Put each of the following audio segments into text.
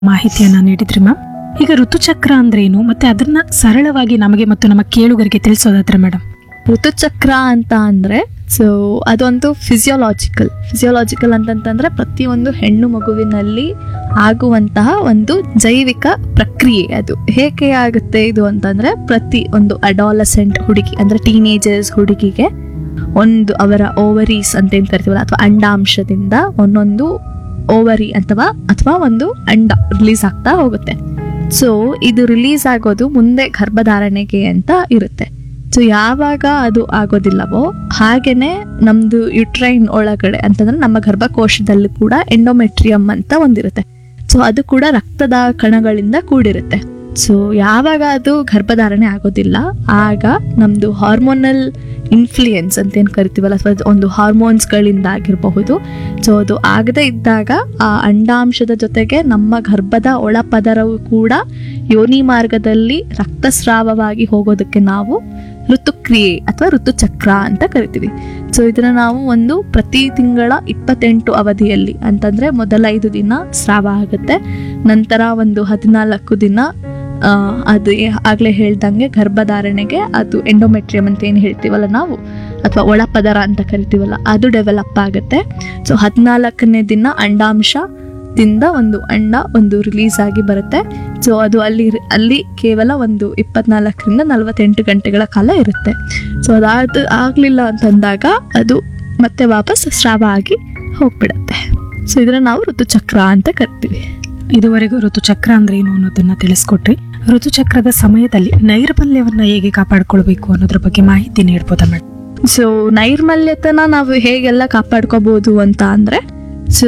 ಮಾಹಿತಿಯನ್ನ ನೀಡಿದ್ರಿ ಮ್ಯಾಮ್ ಈಗ ಋತುಚಕ್ರ ಅಂದ್ರೆ ಏನು ಮತ್ತೆ ಅದನ್ನ ಸರಳವಾಗಿ ನಮಗೆ ಮತ್ತು ನಮ್ಮ ಕೇಳುಗರಿಗೆ ತಿಳಿಸೋದಾದ್ರೆ ಮೇಡಮ್ ಋತುಚಕ್ರ ಅಂತ ಅಂದರೆ ಸೊ ಅದೊಂದು ಫಿಸಿಯೋಲಾಜಿಕಲ್ ಫಿಸಿಯೋಲಾಜಿಕಲ್ ಅಂತಂತಂದ್ರೆ ಪ್ರತಿಯೊಂದು ಹೆಣ್ಣು ಮಗುವಿನಲ್ಲಿ ಆಗುವಂತಹ ಒಂದು ಜೈವಿಕ ಪ್ರಕ್ರಿಯೆ ಅದು ಹೇಗೆ ಆಗುತ್ತೆ ಇದು ಅಂತಂದ್ರೆ ಪ್ರತಿ ಒಂದು ಅಡಾಲಸೆಂಟ್ ಹುಡುಗಿ ಅಂದ್ರೆ ಟೀನೇಜರ್ಸ್ ಹುಡುಗಿಗೆ ಒಂದು ಅವರ ಓವರೀಸ್ ಅಂತ ಏನ್ ಕರಿತೀವಲ್ಲ ಅಥವಾ ಅಂಡಾಂಶದಿಂದ ಒಂದೊಂದು ಓವರಿ ಅಥವಾ ಅಥವಾ ಒಂದು ಅಂಡ ರಿಲೀಸ್ ಆಗ್ತಾ ಹೋಗುತ್ತೆ ಸೊ ಇದು ರಿಲೀಸ್ ಆಗೋದು ಮುಂದೆ ಗರ್ಭಧಾರಣೆಗೆ ಅಂತ ಇರುತ್ತೆ ಸೊ ಯಾವಾಗ ಅದು ಆಗೋದಿಲ್ಲವೋ ಹಾಗೇನೆ ನಮ್ದು ಯುಟ್ರೈನ್ ಒಳಗಡೆ ಅಂತಂದ್ರೆ ನಮ್ಮ ಗರ್ಭಕೋಶದಲ್ಲಿ ಕೂಡ ಎಂಡೋಮೆಟ್ರಿಯಂ ಅಂತ ಒಂದಿರುತ್ತೆ ಸೊ ಅದು ಕೂಡ ರಕ್ತದ ಕಣಗಳಿಂದ ಕೂಡಿರುತ್ತೆ ಸೊ ಯಾವಾಗ ಅದು ಗರ್ಭಧಾರಣೆ ಆಗೋದಿಲ್ಲ ಆಗ ನಮ್ದು ಹಾರ್ಮೋನಲ್ ಇನ್ಫ್ಲೂಯೆನ್ಸ್ ಅಂತ ಏನು ಕರಿತೀವಲ್ಲ ಅಥವಾ ಒಂದು ಹಾರ್ಮೋನ್ಸ್ಗಳಿಂದ ಆಗಿರಬಹುದು ಸೊ ಅದು ಆಗದೇ ಇದ್ದಾಗ ಆ ಅಂಡಾಂಶದ ಜೊತೆಗೆ ನಮ್ಮ ಗರ್ಭದ ಒಳಪದರವು ಕೂಡ ಯೋನಿ ಮಾರ್ಗದಲ್ಲಿ ರಕ್ತಸ್ರಾವವಾಗಿ ಹೋಗೋದಕ್ಕೆ ನಾವು ಋತುಕ್ರಿಯೆ ಅಥವಾ ಋತುಚಕ್ರ ಅಂತ ಕರಿತೀವಿ ಸೊ ಇದನ್ನ ನಾವು ಒಂದು ಪ್ರತಿ ತಿಂಗಳ ಇಪ್ಪತ್ತೆಂಟು ಅವಧಿಯಲ್ಲಿ ಅಂತಂದ್ರೆ ಮೊದಲ ಐದು ದಿನ ಸ್ರಾವ ಆಗುತ್ತೆ ನಂತರ ಒಂದು ಹದಿನಾಲ್ಕು ದಿನ ಆ, ಅದು ಏ- ಆಗ್ಲೇ ಹೇಳ್ದಂಗೆ ಗರ್ಭಧಾರಣೆಗೆ ಅದು ಎಂಡೋಮೆಟ್ರಿಯಂ ಅಂತ ಏನು ಹೇಳ್ತೀವಲ್ಲ ನಾವು ಅಥವಾ ಒಳಪದರ ಅಂತ ಕರಿತೀವಲ್ಲ ಅದು ಡೆವಲಪ್ ಆಗುತ್ತೆ ಸೊ ಹದಿನಾಲ್ಕನೇ ದಿನ ಅಂಡಾಂಶದಿಂದ ಒಂದು ಅಂಡ ಒಂದು ರಿಲೀಸ್ ಆಗಿ ಬರುತ್ತೆ ಸೊ ಅದು ಅಲ್ಲಿ ಅಲ್ಲಿ ಕೇವಲ ಒಂದು ಇಪ್ಪತ್ನಾಲ್ಕರಿಂದ ನಲವತ್ತೆಂಟು ಗಂಟೆಗಳ ಕಾಲ ಇರುತ್ತೆ ಸೊ ಅದಾದ ಆಗಲಿಲ್ಲ ಅಂತಂದಾಗ ಅದು ಮತ್ತೆ ವಾಪಸ್ ಸ್ರಾವ ಆಗಿ ಹೋಗ್ಬಿಡತ್ತೆ ಸೊ ಇದನ್ನ ನಾವು ಋತುಚಕ್ರ ಅಂತ ಕರಿತೀವಿ ಇದುವರೆಗೂ ಋತುಚಕ್ರ ಅಂದ್ರೆ ಏನು ಅನ್ನೋದನ್ನ ತಿಳಿಸ್ಕೊಟ್ರಿ ಋತುಚಕ್ರದ ಸಮಯದಲ್ಲಿ ನೈರ್ಮಲ್ಯವನ್ನ ಹೇಗೆ ಕಾಪಾಡ್ಕೊಳ್ಬೇಕು ಅನ್ನೋದ್ರ ಬಗ್ಗೆ ಮಾಹಿತಿ ನೀಡ್ಬೋದಾ ಮೇಡಮ್ ಸೊ ನೈರ್ಮಲ್ಯತನ ನಾವು ಹೇಗೆಲ್ಲ ಕಾಪಾಡ್ಕೋಬಹುದು ಅಂತ ಅಂದ್ರೆ ಸೊ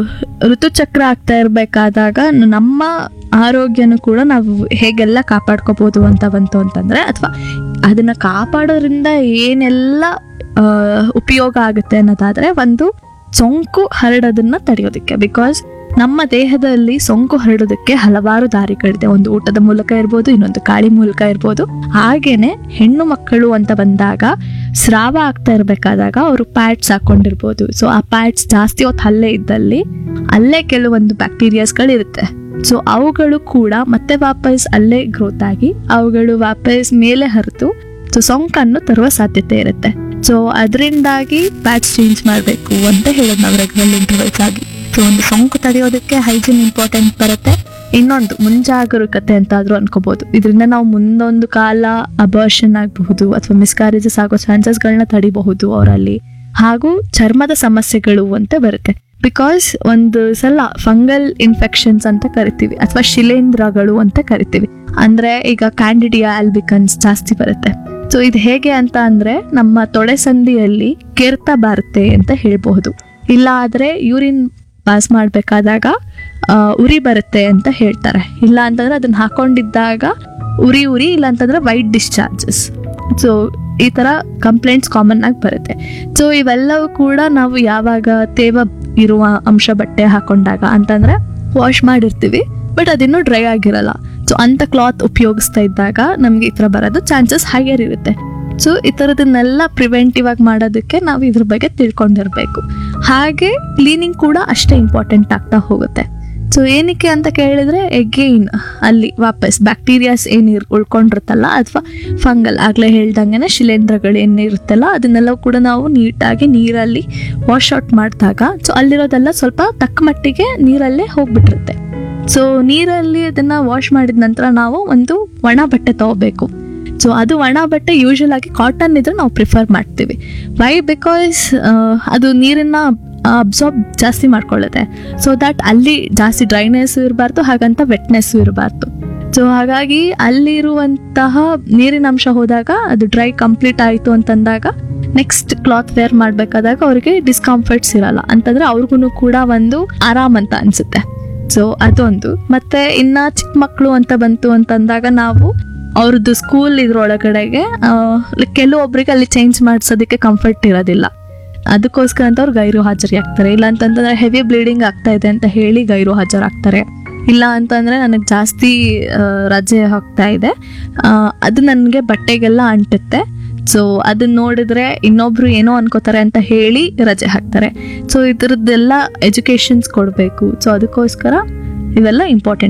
ಋತುಚಕ್ರ ಆಗ್ತಾ ಇರಬೇಕಾದಾಗ ನಮ್ಮ ಆರೋಗ್ಯನೂ ಕೂಡ ನಾವು ಹೇಗೆಲ್ಲ ಕಾಪಾಡ್ಕೋಬಹುದು ಅಂತ ಬಂತು ಅಂತಂದ್ರೆ ಅಥವಾ ಅದನ್ನ ಕಾಪಾಡೋದ್ರಿಂದ ಏನೆಲ್ಲ ಆ, ಉಪಯೋಗ ಆಗುತ್ತೆ ಅನ್ನೋದಾದ್ರೆ ಒಂದು ಸೋಂಕು ಹರಡೋದನ್ನ ತಡೆಯೋದಕ್ಕೆ ಬಿಕಾಸ್ ನಮ್ಮ ದೇಹದಲ್ಲಿ ಸೋಂಕು ಹರಡೋದಕ್ಕೆ ಹಲವಾರು ದಾರಿಗಳಿದೆ ಒಂದು ಊಟದ ಮೂಲಕ ಇರ್ಬೋದು ಇನ್ನೊಂದು ಗಾಳಿ ಮೂಲಕ ಇರ್ಬೋದು ಹಾಗೇನೆ ಹೆಣ್ಣು ಮಕ್ಕಳು ಅಂತ ಬಂದಾಗ ಸ್ರಾವ ಆಗ್ತಾ ಇರಬೇಕಾದಾಗ ಅವರು ಪ್ಯಾಡ್ಸ್ ಹಾಕೊಂಡಿರ್ಬೋದು ಸೊ ಆ ಪ್ಯಾಡ್ಸ್ ಜಾಸ್ತಿ ಹೊತ್ತು ಅಲ್ಲೇ ಇದ್ದಲ್ಲಿ ಅಲ್ಲೇ ಕೆಲವೊಂದು ಬ್ಯಾಕ್ಟೀರಿಯಾಸ್ಗಳು ಇರುತ್ತೆ ಸೊ ಅವುಗಳು ಕೂಡ ಮತ್ತೆ ವಾಪಸ್ ಅಲ್ಲೇ ಗ್ರೋತ್ ಆಗಿ ಅವುಗಳು ವಾಪಸ್ ಮೇಲೆ ಹರಿದು ಸೊ ಸೋಂಕನ್ನು ತರುವ ಸಾಧ್ಯತೆ ಇರುತ್ತೆ ಸೊ ಅದರಿಂದಾಗಿ ಪ್ಯಾಡ್ಸ್ ಚೇಂಜ್ ಮಾಡಬೇಕು ಅಂತ ಹೇಳೋದು ನಾವು ರೆಗ್ಯುಲರ್ ಇಂಟರ್ವಲ್ಸ್ ಆಗಿ ಸೊ ಒಂದು ಸೋಂಕು ತಡೆಯೋದಕ್ಕೆ ಹೈಜಿನ್ ಇಂಪಾರ್ಟೆಂಟ್ ಬರುತ್ತೆ ಇನ್ನೊಂದು ಮುಂಜಾಗರೂಕತೆ ಅಂತಾದ್ರೂ ಅನ್ಕೋಬಹುದು ಇದರಿಂದ ನಾವು ಮುಂದೊಂದು ಕಾಲ ಅಬರ್ಷನ್ ಆಗಬಹುದು ಅಥವಾ ಮಿಸ್ಕ್ಯಾರೇಜಸ್ ಆಗೋ ಚಾನ್ಸಸ್ಗಳನ್ನ ತಡಿಬಹುದು ಅವರಲ್ಲಿ ಹಾಗೂ ಚರ್ಮದ ಸಮಸ್ಯೆಗಳು ಅಂತ ಬರುತ್ತೆ ಬಿಕಾಸ್ ಒಂದು ಸಲ ಫಂಗಲ್ ಇನ್ಫೆಕ್ಷನ್ಸ್ ಅಂತ ಕರಿತೀವಿ ಅಥವಾ ಶಿಲೇಂಧ್ರಗಳು ಅಂತ ಕರಿತೀವಿ ಅಂದ್ರೆ ಈಗ ಕ್ಯಾಂಡಿಡಿಯಾ ಆಲ್ಬಿಕನ್ಸ್ ಜಾಸ್ತಿ ಬರುತ್ತೆ ಸೊ ಇದು ಹೇಗೆ ಅಂತ ಅಂದ್ರೆ ನಮ್ಮ ತೊಡೆ ಸಂದಿಯಲ್ಲಿ ಕೆರೆತ ಬರುತ್ತೆ ಅಂತ ಹೇಳ್ಬಹುದು ಇಲ್ಲ ಆದ್ರೆ ಯೂರಿನ್ ಪಾಸ್ ಮಾಡಬೇಕಾದಾಗ ಉರಿ ಬರುತ್ತೆ ಅಂತ ಹೇಳ್ತಾರೆ ಇಲ್ಲ ಅಂತಂದ್ರೆ ಅದನ್ನ ಹಾಕೊಂಡಿದ್ದಾಗ ಉರಿ ಉರಿ ಇಲ್ಲ ಅಂತಂದ್ರೆ ವೈಟ್ ಡಿಸ್ಚಾರ್ಜಸ್ ಸೊ ಈ ತರ ಕಂಪ್ಲೇಂಟ್ಸ್ ಕಾಮನ್ ಆಗಿ ಬರುತ್ತೆ ಸೊ ಇವೆಲ್ಲವೂ ಕೂಡ ನಾವು ಯಾವಾಗ ತೇವ ಇರುವ ಅಂಶ ಬಟ್ಟೆ ಹಾಕೊಂಡಾಗ ಅಂತಂದ್ರೆ ವಾಶ್ ಮಾಡಿರ್ತೀವಿ ಬಟ್ ಅದಿನ್ನೂ ಡ್ರೈ ಆಗಿರಲ್ಲ ಸೊ ಅಂತ ಕ್ಲಾತ್ ಉಪಯೋಗಿಸ್ತಾ ಇದ್ದಾಗ ನಮ್ಗೆ ಈ ತರ ಬರೋದು ಚಾನ್ಸಸ್ ಹೈಯರ್ ಇರುತ್ತೆ ಸೊ ಈ ಥರದನ್ನೆಲ್ಲ ಪ್ರಿವೆಂಟಿವ್ ಆಗಿ ಮಾಡೋದಕ್ಕೆ ನಾವು ಇದ್ರ ಬಗ್ಗೆ ತಿಳ್ಕೊಂಡಿರ್ಬೇಕು ಹಾಗೆ ಕ್ಲೀನಿಂಗ್ ಕೂಡ ಅಷ್ಟೇ ಇಂಪಾರ್ಟೆಂಟ್ ಆಗ್ತಾ ಹೋಗುತ್ತೆ ಸೊ ಏನಕ್ಕೆ ಅಂತ ಕೇಳಿದ್ರೆ ಎಗೈನ್ ಅಲ್ಲಿ ವಾಪಸ್ ಬ್ಯಾಕ್ಟೀರಿಯಾಸ್ ಏನು ಇರ್ ಉಳ್ಕೊಂಡಿರುತ್ತಲ್ಲ ಅಥವಾ ಫಂಗಲ್ ಆಗಲೇ ಹೇಳ್ದಂಗೆ ಶಿಲೇಂಧ್ರಗಳು ಏನಿರುತ್ತಲ್ಲ ಅದನ್ನೆಲ್ಲ ಕೂಡ ನಾವು ನೀಟಾಗಿ ನೀರಲ್ಲಿ ವಾಶ್ ಔಟ್ ಮಾಡಿದಾಗ ಸೊ ಅಲ್ಲಿರೋದೆಲ್ಲ ಸ್ವಲ್ಪ ತಕ್ಕ ಮಟ್ಟಿಗೆ ನೀರಲ್ಲೇ ಹೋಗ್ಬಿಟ್ಟಿರುತ್ತೆ ಸೊ ನೀರಲ್ಲಿ ಅದನ್ನ ವಾಶ್ ಮಾಡಿದ ನಂತರ ನಾವು ಒಂದು ಒಣ ಬಟ್ಟೆ ತಗೋಬೇಕು ಸೊ ಅದು ಒಣ ಬಟ್ಟೆ ಯೂಶಲ್ ಆಗಿ ಕಾಟನ್ ಇದ್ರೆ ನಾವು ಪ್ರಿಫರ್ ಮಾಡ್ತೀವಿ ವೈ ಬಿಕಾಸ್ ಅದು ನೀರನ್ನ ಅಬ್ಸಾರ್ಬ್ ಜಾಸ್ತಿ ಮಾಡ್ಕೊಳ್ಳುತ್ತೆ ಸೊ ದಟ್ ಅಲ್ಲಿ ಜಾಸ್ತಿ ಡ್ರೈನೆಸ್ಸು ಇರಬಾರ್ದು ಹಾಗಂತ ವೆಟ್ನೆಸ್ಸು ಇರಬಾರ್ದು ಸೊ ಹಾಗಾಗಿ ಅಲ್ಲಿರುವಂತಹ ನೀರಿನ ಅಂಶ ಹೋದಾಗ ಅದು ಡ್ರೈ ಕಂಪ್ಲೀಟ್ ಆಯಿತು ಅಂತಂದಾಗ ನೆಕ್ಸ್ಟ್ ಕ್ಲಾತ್ ವೇರ್ ಮಾಡಬೇಕಾದಾಗ ಅವರಿಗೆ ಡಿಸ್ಕಂಫರ್ಟ್ಸ್ ಇರಲ್ಲ ಅಂತಂದ್ರೆ ಅವ್ರಿಗೂ ಕೂಡ ಒಂದು ಆರಾಮ್ ಅಂತ ಅನ್ಸುತ್ತೆ ಸೊ ಅದೊಂದು ಮತ್ತೆ ಇನ್ನ ಚಿಕ್ಕ ಮಕ್ಕಳು ಅಂತ ಬಂತು ಅಂತಂದಾಗ ನಾವು ಅವ್ರದ್ದು ಸ್ಕೂಲ್ ಇದ್ರೊಳಗಡೆಗೆ ಆ, ಕೆಲವೊಬ್ರಿಗೆ ಅಲ್ಲಿ ಚೇಂಜ್ ಮಾಡಿಸೋದಕ್ಕೆ ಕಂಫರ್ಟ್ ಇರೋದಿಲ್ಲ ಅದಕ್ಕೋಸ್ಕರ ಅಂತ ಅವ್ರು ಗೈರು ಹಾಜರಿ ಆಗ್ತಾರೆ ಇಲ್ಲ ಅಂತಂತಂದ್ರೆ ಹೆವಿ ಬ್ಲೀಡಿಂಗ್ ಆಗ್ತಾ ಇದೆ ಅಂತ ಹೇಳಿ ಗೈರು ಹಾಜರಾಗ್ತಾರೆ ಇಲ್ಲ ಅಂತಂದ್ರೆ ನನಗೆ ಜಾಸ್ತಿ ಆ, ರಜೆ ಹೋಗ್ತಾ ಇದೆ ಆ, ಅದು ನನಗೆ ಬಟ್ಟೆಗೆಲ್ಲ ಅಂಟುತ್ತೆ ಸೊ ಅದನ್ನ ನೋಡಿದ್ರೆ ಇನ್ನೊಬ್ರು ಏನೋ ಅನ್ಕೋತಾರೆ ಅಂತ ಹೇಳಿ ರಜೆ ಹಾಕ್ತಾರೆ ಸೊ ಇದ್ರದ್ದೆಲ್ಲ ಎಜುಕೇಶನ್ಸ್ ಕೊಡಬೇಕು ಸೊ ಅದಕ್ಕೋಸ್ಕರ ಇವೆಲ್ಲ ಇಂಪಾರ್ಟೆಂಟ್